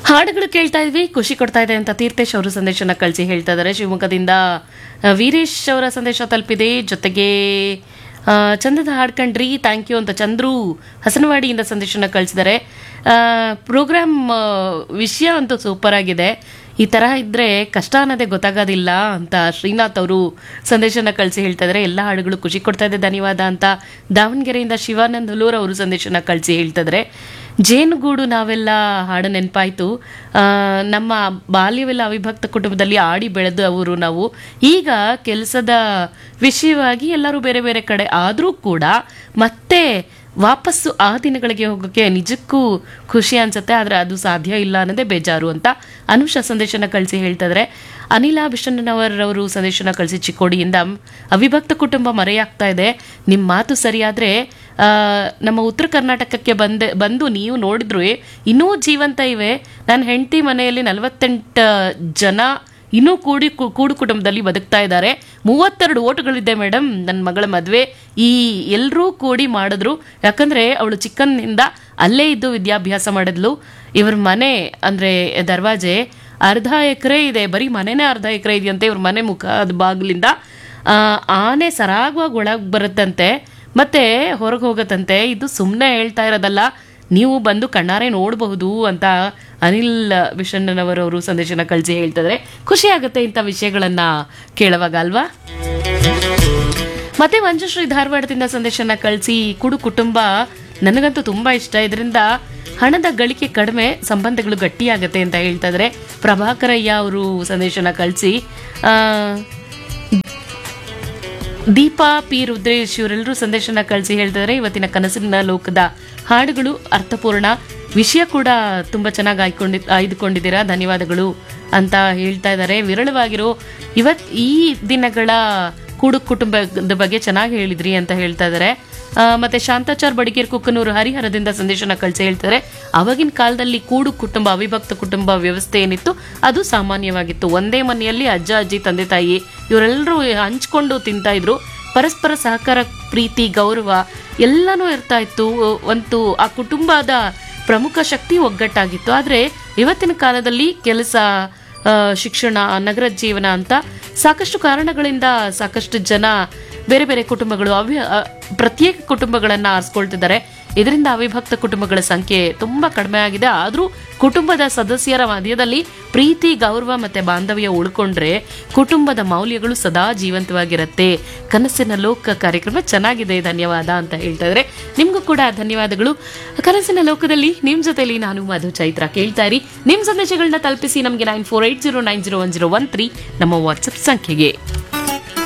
ಹಾಡುಗಳು ಕೇಳ್ತಾ ಇದ್ವಿ ಖುಷಿ ಕೊಡ್ತಾ ಇದೆ ಅಂತ ತೀರ್ಥೇಶ್ ಅವರು ಸಂದೇಶನ ಕಳಿಸಿ ಹೇಳ್ತಾ ಇದ್ದಾರೆ ಶಿವಮೊಗ್ಗದಿಂದ ಆ, ವೀರೇಶ್ ಅವರ ಸಂದೇಶ ತಲುಪಿದೆ ಜೊತೆಗೆ ಆ, ಚಂದದ ಹಾಡ್ಕಂಡ್ರಿ ಥ್ಯಾಂಕ್ ಯು ಅಂತ ಚಂದ್ರು ಹಸನವಾಡಿಯಿಂದ ಸಂದೇಶನ ಕಳಿಸಿದ್ದಾರೆ ಪ್ರೋಗ್ರಾಮ್ ವಿಷಯ ಅಂತೂ ಸೂಪರ್ ಆಗಿದೆ ಈ ಥರ ಇದ್ದರೆ ಕಷ್ಟ ಅನ್ನೋದೇ ಗೊತ್ತಾಗೋದಿಲ್ಲ ಅಂತ ಶ್ರೀನಾಥ್ ಅವರು ಸಂದೇಶನ ಕಳಿಸಿ ಹೇಳ್ತಾ ಇದ್ದಾರೆ ಎಲ್ಲ ಹಾಡುಗಳು ಖುಷಿ ಕೊಡ್ತಾ ಇದೆ ಧನ್ಯವಾದ ಅಂತ ದಾವಣಗೆರೆಯಿಂದ ಶಿವಾನಂದ್ ಹುಲೂರ್ ಅವರು ಸಂದೇಶನ ಕಳಿಸಿ ಹೇಳ್ತಾ ಇದ್ದಾರೆ ಜೇನುಗೂಡು ನಾವೆಲ್ಲ ಹಾಡು ನೆನಪಾಯಿತು ನಮ್ಮ ಬಾಲ್ಯವೆಲ್ಲ ಅವಿಭಕ್ತ ಕುಟುಂಬದಲ್ಲಿ ಆಡಿ ಬೆಳೆದು ಅವರು ನಾವು ಈಗ ಕೆಲಸದ ವಿಷಯವಾಗಿ ಎಲ್ಲರೂ ಬೇರೆ ಬೇರೆ ಕಡೆ ಆದರೂ ಕೂಡ ಮತ್ತೆ ವಾಪಸ್ಸು ಆ ದಿನಗಳಿಗೆ ಹೋಗೋಕ್ಕೆ ನಿಜಕ್ಕೂ ಖುಷಿ ಅನ್ಸುತ್ತೆ ಆದರೆ ಅದು ಸಾಧ್ಯ ಇಲ್ಲ ಅನ್ನೋದೇ ಬೇಜಾರು ಅಂತ ಅನುಷ ಸಂದೇಶನ ಕಳಿಸಿ ಹೇಳ್ತಿದ್ರೆ ಅನಿಲ ಬಿಷಣ್ಣನವರ್ ಅವರು ಸಂದೇಶನ ಕಳಿಸಿ ಚಿಕ್ಕೋಡಿಯಿಂದ ಅವಿಭಕ್ತ ಕುಟುಂಬ ಮರೆಯಾಗ್ತಾ ಇದೆ ನಿಮ್ಮ ಮಾತು ಸರಿಯಾದರೆ ನಮ್ಮ ಉತ್ತರ ಕರ್ನಾಟಕಕ್ಕೆ ಬಂದೆ ಬಂದು ನೀವು ನೋಡಿದ್ರು ಇನ್ನೂ ಜೀವಂತ ಇವೆ ನನ್ನ ಹೆಂಡತಿ ಮನೆಯಲ್ಲಿ ನಲವತ್ತೆಂಟು ಜನ ಇನ್ನೂ ಕೂಡಿ ಕು- ಕೂಡು ಕುಟುಂಬದಲ್ಲಿ ಬದುಕ್ತಾ ಇದ್ದಾರೆ ಮೂವತ್ತೆರಡು ಓಟುಗಳಿದೆ ಮೇಡಮ್ ನನ್ನ ಮಗಳ ಮದುವೆ ಈ ಎಲ್ಲರೂ ಕೂಡಿ ಮಾಡಿದ್ರು ಯಾಕಂದ್ರೆ ಅವಳು ಚಿಕ್ಕಂದಿನಿಂದ ಅಲ್ಲೇ ಇದ್ದು ವಿದ್ಯಾಭ್ಯಾಸ ಮಾಡಿದ್ಲು ಇವ್ರ ಮನೆ ಅಂದ್ರೆ ದರ್ವಾಜೆ ಅರ್ಧ ಎಕರೆ ಇದೆ ಬರೀ ಮನೆನೇ ಅರ್ಧ ಎಕರೆ ಇದೆಯಂತೆ ಇವ್ರ ಮನೆ ಮುಖ ಅದು ಬಾಗಿಲಿಂದ ಆ, ಆನೆ ಸರಾಗವಾಗಿ ಒಳಗೆ ಬರುತ್ತಂತೆ ಮತ್ತೆ ಹೊರಗೆ ಹೋಗತ್ತಂತೆ ಇದು ಸುಮ್ಮನೆ ಹೇಳ್ತಾ ಇರೋದಲ್ಲ ನೀವು ಬಂದು ಕಣ್ಣಾರೆ ನೋಡಬಹುದು ಅಂತ ಅನಿಲ್ ವಿಷಣ್ಣನವರವರು ಸಂದೇಶನ ಕಳಿಸಿ ಹೇಳ್ತಿದ್ರೆ ಖುಷಿ ಆಗುತ್ತೆ ಇಂಥ ವಿಷಯಗಳನ್ನ ಕೇಳುವಾಗ ಅಲ್ವಾ ಮತ್ತೆ ಮಂಜುಶ್ರೀ ಧಾರವಾಡದಿಂದ ಸಂದೇಶನ ಕಳಿಸಿ ಕುಡು ಕುಟುಂಬ ನನಗಂತೂ ತುಂಬಾ ಇಷ್ಟ ಇದರಿಂದ ಹಣದ ಗಳಿಕೆ ಕಡಿಮೆ ಸಂಬಂಧಗಳು ಗಟ್ಟಿಯಾಗತ್ತೆ ಅಂತ ಹೇಳ್ತಾ ಇದ್ರೆ ಪ್ರಭಾಕರಯ್ಯ ಅವರು ಸಂದೇಶನ ಕಳಿಸಿ ದೀಪಾ ಪಿ ರುದ್ರೇಶ್ ಇವರೆಲ್ಲರೂ ಸಂದೇಶನ ಕಳಿಸಿ ಹೇಳ್ತಿದ್ದಾರೆ ಇವತ್ತಿನ ಕನಸಿನ ಲೋಕದ ಹಾಡುಗಳು ಅರ್ಥಪೂರ್ಣ ವಿಷಯ ಕೂಡ ತುಂಬಾ ಚೆನ್ನಾಗಿ ಆಯ್ಕೊಂಡಿ ಆಯ್ದುಕೊಂಡಿದ್ದೀರಾ ಧನ್ಯವಾದಗಳು ಅಂತ ಹೇಳ್ತಾ ಇದ್ದಾರೆ ವಿರಳವಾಗಿರೋ ಇವತ್ ಈ ದಿನಗಳ ಕೂಡು ಕುಟುಂಬದ ಬಗ್ಗೆ ಚೆನ್ನಾಗಿ ಹೇಳಿದ್ರಿ ಅಂತ ಹೇಳ್ತಾ ಇದ್ದಾರೆ ಆ, ಮತ್ತೆ ಶಾಂತಾಚಾರ್ ಬಡಿಗೇರ್ ಕುಕ್ಕನೂರು ಹರಿಹರದಿಂದ ಸಂದೇಶನ ಕಳಿಸಿ ಹೇಳ್ತಾರೆ ಅವಾಗಿನ ಕಾಲದಲ್ಲಿ ಕೂಡು ಕುಟುಂಬ ಅವಿಭಕ್ತ ಕುಟುಂಬ ವ್ಯವಸ್ಥೆ ಏನಿತ್ತು ಅದು ಸಾಮಾನ್ಯವಾಗಿತ್ತು ಒಂದೇ ಮನೆಯಲ್ಲಿ ಅಜ್ಜ ಅಜ್ಜಿ ತಂದೆ ತಾಯಿ ಇವರೆಲ್ಲರೂ ಹಂಚ್ಕೊಂಡು ತಿಂತಾ ಇದ್ರು ಪರಸ್ಪರ ಸಹಕಾರ ಪ್ರೀತಿ ಗೌರವ ಎಲ್ಲನೂ ಇರ್ತಾ ಇತ್ತು ಒಂದು ಆ ಕುಟುಂಬದ ಪ್ರಮುಖ ಶಕ್ತಿ ಒಗ್ಗಟ್ಟಾಗಿತ್ತು ಆದರೆ ಇವತ್ತಿನ ಕಾಲದಲ್ಲಿ ಕೆಲಸ ಆ, ಶಿಕ್ಷಣ ನಗರ ಜೀವನ ಅಂತ ಸಾಕಷ್ಟು ಕಾರಣಗಳಿಂದ ಸಾಕಷ್ಟು ಜನ ಬೇರೆ ಬೇರೆ ಕುಟುಂಬಗಳು ಅವ್ಯ ಅ, ಪ್ರತ್ಯೇಕ ಕುಟುಂಬಗಳನ್ನ ಆರಿಸ್ಕೊಳ್ತಿದ್ದಾರೆ ಇದರಿಂದ ಅವಿಭಕ್ತ ಕುಟುಂಬಗಳ ಸಂಖ್ಯೆ ತುಂಬಾ ಕಡಿಮೆ ಆಗಿದೆ ಆದರೂ ಕುಟುಂಬದ ಸದಸ್ಯರ ಮಧ್ಯದಲ್ಲಿ ಪ್ರೀತಿ ಗೌರವ ಮತ್ತೆ ಬಾಂಧವ್ಯ ಉಳ್ಕೊಂಡ್ರೆ ಕುಟುಂಬದ ಮೌಲ್ಯಗಳು ಸದಾ ಜೀವಂತವಾಗಿರುತ್ತೆ ಕನಸಿನ ಲೋಕ ಕಾರ್ಯಕ್ರಮ ಚೆನ್ನಾಗಿದೆ ಧನ್ಯವಾದ ಅಂತ ಹೇಳ್ತಾ ಇದ್ರೆ ನಿಮ್ಗೂ ಕೂಡ ಧನ್ಯವಾದಗಳು ಕನಸಿನ ಲೋಕದಲ್ಲಿ ನಿಮ್ ಜೊತೆಲಿ ನಾನು ಮಧು ಚೈತ್ರ ಕೇಳ್ತಾ ಇರಿ ನಿಮ್ ಸಂದೇಶಗಳನ್ನ ತಲುಪಿಸಿ ನಮಗೆ nine four eight zero nine zero one zero one three ನಮ್ಮ ವಾಟ್ಸಪ್ ಸಂಖ್ಯೆಗೆ